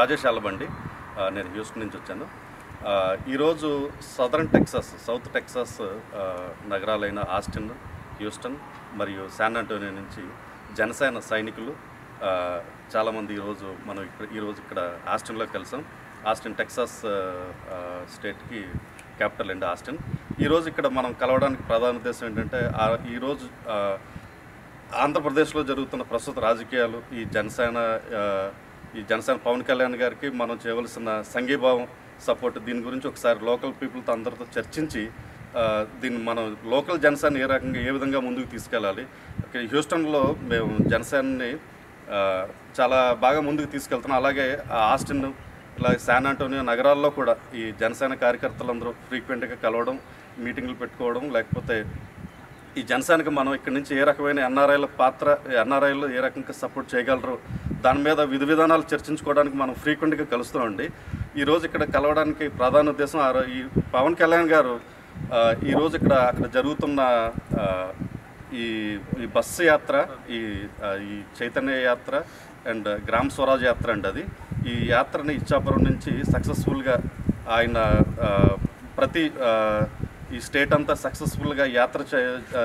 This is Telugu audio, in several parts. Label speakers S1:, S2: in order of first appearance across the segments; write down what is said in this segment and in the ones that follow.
S1: రాజేష్ అల్లబండి ఆ, నేను హ్యూస్టన్ నుంచి వచ్చాను ఆ, ఈరోజు సదరన్ టెక్సాస్ సౌత్ టెక్సాస్ ఆ, నగరాలైన ఆస్టిన్ హ్యూస్టన్ మరియు శాన్ అంటోనియో నుంచి జనసేన సైనికులు ఆ, చాలామంది ఈరోజు మనం ఇక్కడ ఈరోజు ఇక్కడ ఆస్టిన్లో కలిసాం ఆస్టిన్ టెక్సాస్ ఆ, ఆ, స్టేట్కి క్యాపిటల్ అండి ఆస్టిన్ ఈరోజు ఇక్కడ మనం కలవడానికి ప్రధాన ఉద్దేశం ఏంటంటే ఆ- ఈరోజు ఆ, ఆంధ్రప్రదేశ్లో జరుగుతున్న ప్రస్తుత రాజకీయాలు ఈ జనసేన ఆ, ఈ జనసేన పవన్ కళ్యాణ్ గారికి మనం చేయవలసిన సంఘీభావం సపోర్ట్ దీని గురించి ఒకసారి లోకల్ పీపుల్తో అందరితో చర్చించి ఆ, దీన్ని మనం లోకల్ జనసేన ఏ రకంగా ఏ విధంగా ముందుకు తీసుకెళ్ళాలి ఇక్కడ హ్యూస్టన్లో మేము జనసేనని ఆ, చాలా బాగా ముందుకు తీసుకెళ్తున్నాం అలాగే ఆ ఆస్టిన్ అలాగే శాన్ ఆంటోనియో నగరాల్లో కూడా ఈ జనసేన కార్యకర్తలందరూ ఫ్రీక్వెంట్గా కలవడం మీటింగ్లు పెట్టుకోవడం లేకపోతే ఈ జనసేనకి మనం ఇక్కడి నుంచి ఏ రకమైన ఎన్ఆర్ఐల పాత్ర ఎన్ఆర్ఐలు ఏ రకంగా సపోర్ట్ చేయగలరు దాని మీద విధి విధానాలు చర్చించుకోవడానికి మనం ఫ్రీక్వెంట్గా కలుస్తామండి ఈరోజు ఇక్కడ కలవడానికి ప్రధాన ఉద్దేశం ఆ రో- ఈ పవన్ కళ్యాణ్ గారు ఆ, ఈరోజు ఇక్కడ అక్కడ జరుగుతున్న ఆ, ఈ ఈ బస్సు యాత్ర ఈ ఆ, ఈ చైతన్య యాత్ర అండ్ గ్రామ స్వరాజ్ యాత్ర అండి అది ఈ యాత్రని ఇచ్చాపురం నుంచి సక్సెస్ఫుల్గా ఆయన ఆ, ప్రతి ఆ, ఈ స్టేట్ అంతా సక్సెస్ఫుల్గా యాత్ర చే ఆ,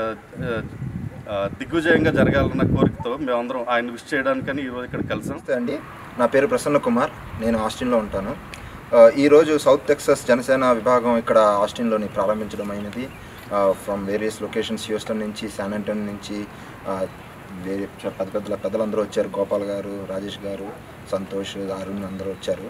S1: ఆ, దిగ్విజయంగా జరగాలన్న కోరికతో మేమందరం ఆయన విష్ చేయడానికని ఈరోజు ఇక్కడ కలిసాం
S2: నమస్తే అండి నా పేరు ప్రసన్న కుమార్ నేను ఆస్టిన్లో ఉంటాను ఆ, ఈరోజు సౌత్ టెక్సస్ జనసేన విభాగం ఇక్కడ ఆస్టిన్లోని ప్రారంభించడం అయినది ఫ్రమ్ వేరియస్ లొకేషన్స్ హ్యూస్టన్ నుంచి శాన్ అంటోన్ నుంచి ఆ, వేరే చ- పెద్ద పెద్ద పెద్దలందరూ వచ్చారు గోపాల్ గారు రాజేష్ గారు సంతోష్ అరుణ్ అందరూ వచ్చారు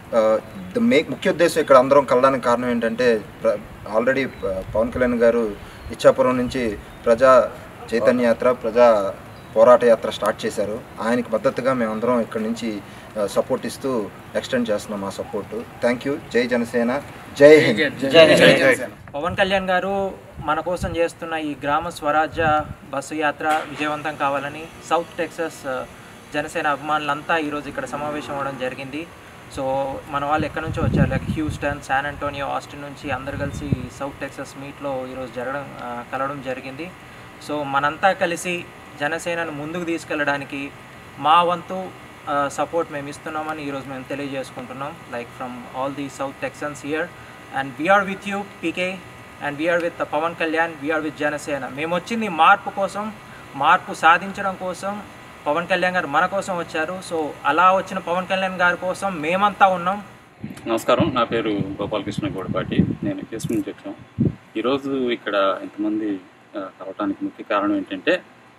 S2: ద మేక్ ముఖ్య ఉద్దేశం ఇక్కడ అందరం కలడానికి కారణం ఏంటంటే ఆల్రెడీ పవన్ కళ్యాణ్ గారు ఇచ్చాపురం నుంచి ప్రజా చైతన్య యాత్ర ప్రజా పోరాట యాత్ర స్టార్ట్ చేశారు ఆయనకి మద్దతుగా మేమందరం ఇక్కడ నుంచి సపోర్ట్ ఇస్తూ ఎక్స్టెండ్ చేస్తున్నాం మా సపోర్ట్ థ్యాంక్ యూ జై జనసేన జై హింద్
S3: పవన్ కళ్యాణ్ గారు మన కోసం చేస్తున్న ఈ గ్రామ స్వరాజ్య బస్సు యాత్ర విజయవంతం కావాలని సౌత్ టెక్సస్ ఆ, జనసేన అభిమానులంతా ఈరోజు ఇక్కడ సమావేశం అవ్వడం జరిగింది సో మన వాళ్ళు ఎక్కడి నుంచో వచ్చారు like Houston San Antonio Austin నుంచి అందరు కలిసి సౌత్ టెక్సస్ మీట్లో ఈరోజు జరగడం ఆ, కలవడం జరిగింది సో మనంతా కలిసి జనసేనను ముందుకు తీసుకెళ్ళడానికి మా వంతు సపోర్ట్ మేము ఇస్తున్నామని ఈరోజు మేము తెలియజేసుకుంటున్నాం like from all the South Texans here and we're with you PK and we're with Pawan Kalyan we're with Janasena మేము వచ్చింది మార్పు కోసం మార్పు సాధించడం కోసం పవన్ కళ్యాణ్ గారు మన కోసం వచ్చారు సో అలా వచ్చిన పవన్ కళ్యాణ్ గారి కోసం మేమంతా ఉన్నాం
S4: నమస్కారం నా పేరు గోపాలకృష్ణ గోడపాటి నేను కేసు నుంచి వచ్చాం ఈరోజు ఇక్కడ ఇంతమంది ఆ, కలవటానికి ముఖ్య కారణం ఏంటంటే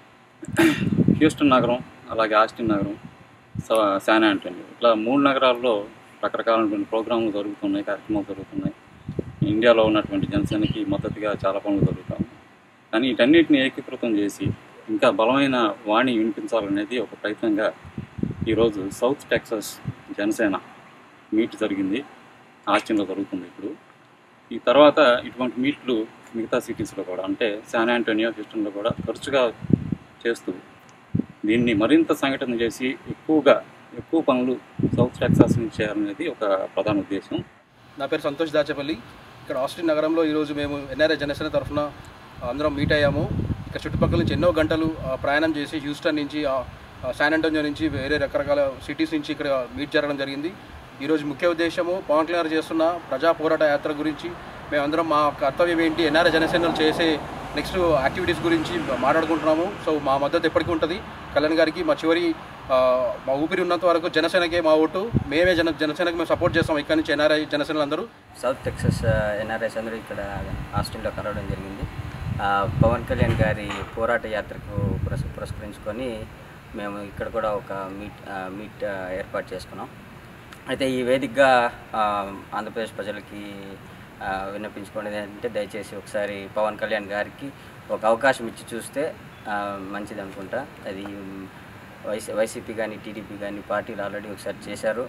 S4: హ్యూస్టన్ నగరం అలాగే ఆస్టిన్ నగరం స- శాన్ ఆంటోనియో ఇట్లా మూడు నగరాల్లో రకరకాలైనటువంటి ప్రోగ్రాంలు జరుగుతున్నాయి కార్యక్రమాలు జరుగుతున్నాయి ఇండియాలో ఉన్నటువంటి జనసేనకి మద్దతుగా చాలా పనులు జరుగుతూ ఉన్నాయి కానీ వీటన్నిటిని ఏకీకృతం చేసి ఇంకా బలమైన వాణి వినిపించాలనేది ఒక ప్రయత్నంగా ఈరోజు సౌత్ టెక్సస్ జనసేన మీట్ జరిగింది ఆస్టిన్లో జరుగుతుంది ఇప్పుడు ఈ తర్వాత ఇటువంటి మీట్లు మిగతా సిటీస్లో కూడా అంటే శాన్ ఆంటోనియో హ్యూస్టన్లో కూడా తరచుగా చేస్తూ దీన్ని మరింత సంఘటన చేసి ఎక్కువగా ఎక్కువ పనులు సౌత్ టెక్సాస్ నుంచి చేయాలనేది ఒక ప్రధాన ఉద్దేశం
S5: నా పేరు సంతోష్ దాచేపల్లి ఇక్కడ ఆస్టిన్ నగరంలో ఈరోజు మేము ఎన్ఆర్ఐ జనసేన తరఫున అందరం మీట్ అయ్యాము ఇక్కడ చుట్టుపక్కల నుంచి ఎన్నో గంటలు ఆ, ప్రయాణం చేసి హ్యూస్టన్ నుంచి ఆ, ఆ, శాన్ అంటోనియో నుంచి వేరే రకరకాల సిటీస్ నుంచి ఇక్కడ మీట్ జరగడం జరిగింది ఈరోజు ముఖ్య ఉద్దేశము పవన్ కళ్యాణ్ గారు చేస్తున్న ప్రజా పోరాట యాత్ర గురించి మేమందరం మా కర్తవ్యం ఏంటి ఎన్ఆర్ఐ జనసేనలు చేసే నెక్స్ట్ యాక్టివిటీస్ గురించి మాట్లాడుకుంటున్నాము సో మా మద్దతు ఎప్పటికీ ఉంటుంది కళ్యాణ్ గారికి మా చివరి ఆ, మా ఊపిరి ఉన్నంత వరకు జనసేనకే మా ఓటు మేమే జన జనసేనకి మేము సపోర్ట్ చేస్తాం ఇక్కడ నుంచి ఎన్ఆర్ఐ జనసేనలు అందరూ
S6: సౌత్ టెక్సస్ ఎన్ఆర్ఎస్ అందరూ ఇక్కడ ఆస్టిన్లో కలవడం జరిగింది ఆ, పవన్ కళ్యాణ్ గారి పోరాట యాత్రకు పురస్ పురస్కరించుకొని మేము ఇక్కడ కూడా ఒక మీట్ ఆ, మీట్ ఆ, ఏర్పాటు చేసుకున్నాం అయితే ఈ వేదికగా ఆ, ఆంధ్రప్రదేశ్ ప్రజలకి ఆ, విన్నపించుకునేది ఏంటంటే దయచేసి ఒకసారి పవన్ కళ్యాణ్ గారికి ఒక అవకాశం ఇచ్చి చూస్తే ఆ, మంచిది అనుకుంటా అది మ్, వైసీ వైసీపీ కానీ టీడీపీ కానీ పార్టీలు ఆల్రెడీ ఒకసారి చేశారు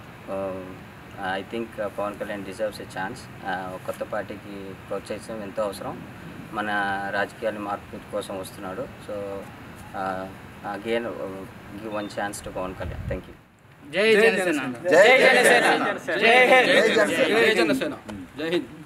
S6: I think Pawan Kalyan deserves a chance కొత్త పార్టీకి ప్రోత్సహించడం ఎంతో అవసరం మన రాజకీయాల మార్పు కోసం వస్తున్నాడు so again give one chance to Pawan Kalyan thank you
S5: జై జనసేన జై జనసేన జై జనసేన జై జనసేన జై హింద్